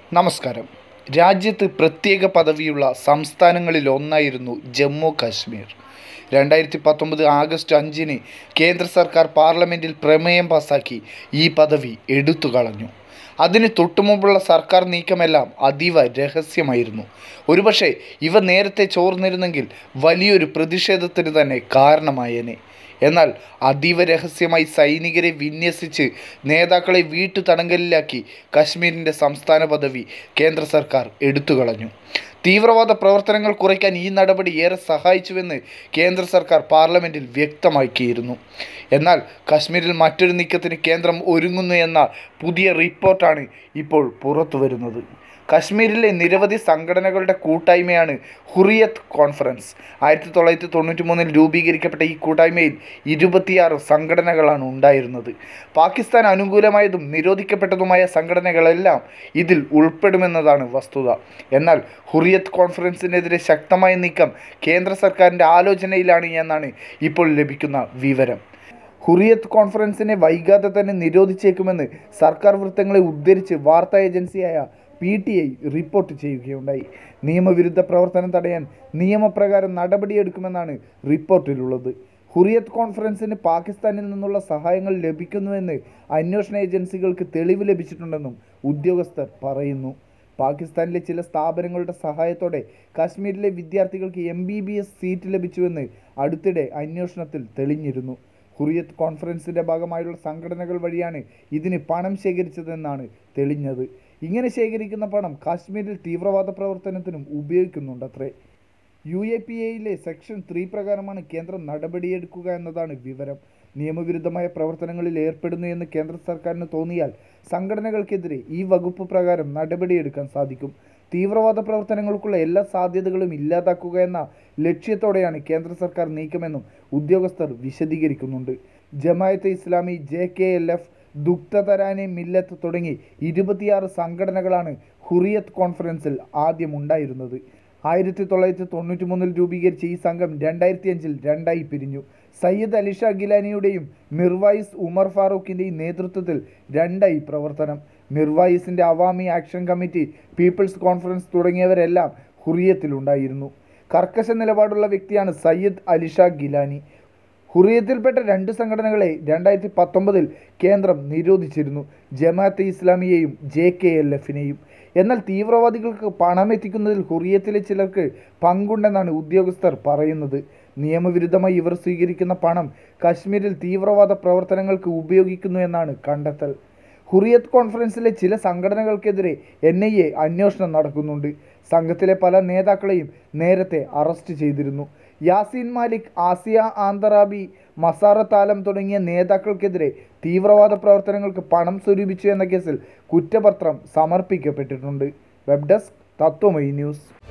നമസ്കാരം രാജ്യത്ത് പ്രത്യേക പദവിയുള്ള സംസ്ഥാനങ്ങളിൽ ഒന്നായിരുന്നു ജമ്മു കാശ്മീർ രണ്ടായിരത്തി പത്തൊമ്പത് ആഗസ്റ്റ് അഞ്ചിന് കേന്ദ്ര സർക്കാർ പാർലമെൻറ്റിൽ പ്രമേയം പാസാക്കി ഈ പദവി എടുത്തു കളഞ്ഞു അതിന് തൊട്ടുമുമ്പുള്ള സർക്കാർ നീക്കമെല്ലാം അതീവ രഹസ്യമായിരുന്നു ഒരുപക്ഷെ ഇവ നേരത്തെ ചോർന്നിരുന്നെങ്കിൽ വലിയൊരു പ്രതിഷേധത്തിന് തന്നെ കാരണമായേനെ എന്നാൽ അതീവ രഹസ്യമായി സൈനികരെ വിന്യസിച്ച് നേതാക്കളെ വീട്ടുതടങ്കലിലാക്കി കശ്മീരിൻ്റെ സംസ്ഥാന പദവി കേന്ദ്ര സർക്കാർ എടുത്തുകളഞ്ഞു തീവ്രവാദ പ്രവർത്തനങ്ങൾ കുറയ്ക്കാൻ ഈ നടപടി ഏറെ സഹായിച്ചുവെന്ന് കേന്ദ്ര സർക്കാർ പാർലമെൻറ്റിൽ വ്യക്തമാക്കിയിരുന്നു എന്നാൽ കശ്മീരിൽ മറ്റൊരു നീക്കത്തിന് കേന്ദ്രം ഒരുങ്ങുന്നു എന്ന പുതിയ റിപ്പോർട്ടാണ് ഇപ്പോൾ പുറത്തു വരുന്നത് കശ്മീരിലെ നിരവധി സംഘടനകളുടെ കൂട്ടായ്മയാണ് ഹുറിയത്ത് കോൺഫറൻസ് ആയിരത്തി തൊള്ളായിരത്തി തൊണ്ണൂറ്റി മൂന്നിൽ രൂപീകരിക്കപ്പെട്ട ഈ കൂട്ടായ്മയിൽ ഇരുപത്തിയാറ് സംഘടനകളാണ് ഉണ്ടായിരുന്നത് പാകിസ്ഥാൻ അനുകൂലമായതും നിരോധിക്കപ്പെട്ടതുമായ സംഘടനകളെല്ലാം ഇതിൽ ഉൾപ്പെടുമെന്നതാണ് വസ്തുത എന്നാൽ ഹുറിയത്ത് കോൺഫറൻസിനെതിരെ ശക്തമായ നീക്കം കേന്ദ്ര സർക്കാരിൻ്റെ ആലോചനയിലാണ് എന്നാണ് ഇപ്പോൾ ലഭിക്കുന്ന വിവരം ഹുറിയത്ത് കോൺഫറൻസിനെ വൈകാതെ തന്നെ നിരോധിച്ചേക്കുമെന്ന് സർക്കാർ വൃത്തങ്ങളെ ഉദ്ധരിച്ച് വാർത്താ ഏജൻസിയായ പി ടി ഐ റിപ്പോർട്ട് ചെയ്യുകയുണ്ടായി നിയമവിരുദ്ധ പ്രവർത്തനം തടയാൻ നിയമപ്രകാരം നടപടിയെടുക്കുമെന്നാണ് റിപ്പോർട്ടിലുള്ളത് ഹുറിയത്ത് കോൺഫറൻസിന് പാകിസ്ഥാനിൽ നിന്നുള്ള സഹായങ്ങൾ ലഭിക്കുന്നുവെന്ന് അന്വേഷണ ഏജൻസികൾക്ക് തെളിവ് ലഭിച്ചിട്ടുണ്ടെന്നും ഉദ്യോഗസ്ഥർ പറയുന്നു പാകിസ്ഥാനിലെ ചില സ്ഥാപനങ്ങളുടെ സഹായത്തോടെ കാശ്മീരിലെ വിദ്യാർത്ഥികൾക്ക് M B B S seat ലഭിച്ചുവെന്ന് അടുത്തിടെ അന്വേഷണത്തിൽ തെളിഞ്ഞിരുന്നു ഹുറിയത്ത് കോൺഫറൻസിൻ്റെ ഭാഗമായുള്ള സംഘടനകൾ വഴിയാണ് ഇതിന് പണം ശേഖരിച്ചതെന്നാണ് തെളിഞ്ഞത് ഇങ്ങനെ ശേഖരിക്കുന്ന പണം കാശ്മീരിൽ തീവ്രവാദ പ്രവർത്തനത്തിനും ഉപയോഗിക്കുന്നുണ്ടത്രേ യു എ പി എയിലെ സെക്ഷൻ ത്രീ പ്രകാരമാണ് കേന്ദ്രം നടപടിയെടുക്കുക എന്നതാണ് വിവരം നിയമവിരുദ്ധമായ പ്രവർത്തനങ്ങളിൽ ഏർപ്പെടുന്നു എന്ന് കേന്ദ്ര സർക്കാരിന് തോന്നിയാൽ സംഘടനകൾക്കെതിരെ ഈ വകുപ്പ് പ്രകാരം നടപടിയെടുക്കാൻ സാധിക്കും തീവ്രവാദ പ്രവർത്തനങ്ങൾക്കുള്ള എല്ലാ സാധ്യതകളും ഇല്ലാതാക്കുക എന്ന ലക്ഷ്യത്തോടെയാണ് കേന്ദ്ര സർക്കാർ നീക്കമെന്നും ഉദ്യോഗസ്ഥർ വിശദീകരിക്കുന്നുണ്ട് Jamaat Islami J K L F Dukhtaran Millat തുടങ്ങി ഇരുപത്തിയാറ് സംഘടനകളാണ് ഹുറിയത്ത് കോൺഫറൻസിൽ ആദ്യം ഉണ്ടായിരുന്നത് ആയിരത്തി തൊള്ളായിരത്തി തൊണ്ണൂറ്റി മൂന്നിൽ രൂപീകരിച്ച ഈ സംഘം രണ്ടായിരത്തി അഞ്ചിൽ രണ്ടായി പിരിഞ്ഞു സയ്യിദ് അലിഷ ഗിലാനിയുടെയും മിർവായിസ് ഉമർ ഫാറൂഖിൻ്റെയും നേതൃത്വത്തിൽ രണ്ടായി പ്രവർത്തനം മിർവായിസിൻ്റെ Awami action committee people's conference തുടങ്ങിയവരെല്ലാം ഹുറിയത്തിലുണ്ടായിരുന്നു കർക്കശ നിലപാടുള്ള വ്യക്തിയാണ് സയ്യിദ് അലിഷ ഗിലാനി ഹുറിയത്തിൽപ്പെട്ട രണ്ട് സംഘടനകളെ രണ്ടായിരത്തി പത്തൊമ്പതിൽ കേന്ദ്രം നിരോധിച്ചിരുന്നു ജമാഅത്തെ ഇസ്ലാമിയെയും ജെ കെ എൽ എഫിനെയും എന്നാൽ തീവ്രവാദികൾക്ക് പണം എത്തിക്കുന്നതിൽ ഹുറിയത്തിലെ ചിലർക്ക് പങ്കുണ്ടെന്നാണ് ഉദ്യോഗസ്ഥർ പറയുന്നത് നിയമവിരുദ്ധമായി ഇവർ സ്വീകരിക്കുന്ന പണം കശ്മീരിൽ തീവ്രവാദ പ്രവർത്തനങ്ങൾക്ക് ഉപയോഗിക്കുന്നു എന്നാണ് കണ്ടെത്തൽ ഹുറിയത്ത് കോൺഫറൻസിലെ ചില സംഘടനകൾക്കെതിരെ എൻ ഐ എ അന്വേഷണം നടക്കുന്നുണ്ട് സംഘത്തിലെ പല നേതാക്കളെയും നേരത്തെ അറസ്റ്റ് ചെയ്തിരുന്നു യാസീൻ മാലിക് ആസിയ ആന്തറാബി മസാറത്ത് ആലം തുടങ്ങിയ നേതാക്കൾക്കെതിരെ തീവ്രവാദ പ്രവർത്തനങ്ങൾക്ക് പണം സ്വരൂപിച്ചു എന്ന കേസിൽ കുറ്റപത്രം സമർപ്പിക്കപ്പെട്ടിട്ടുണ്ട് വെബ് ഡെസ്ക് തത്വമയി ന്യൂസ്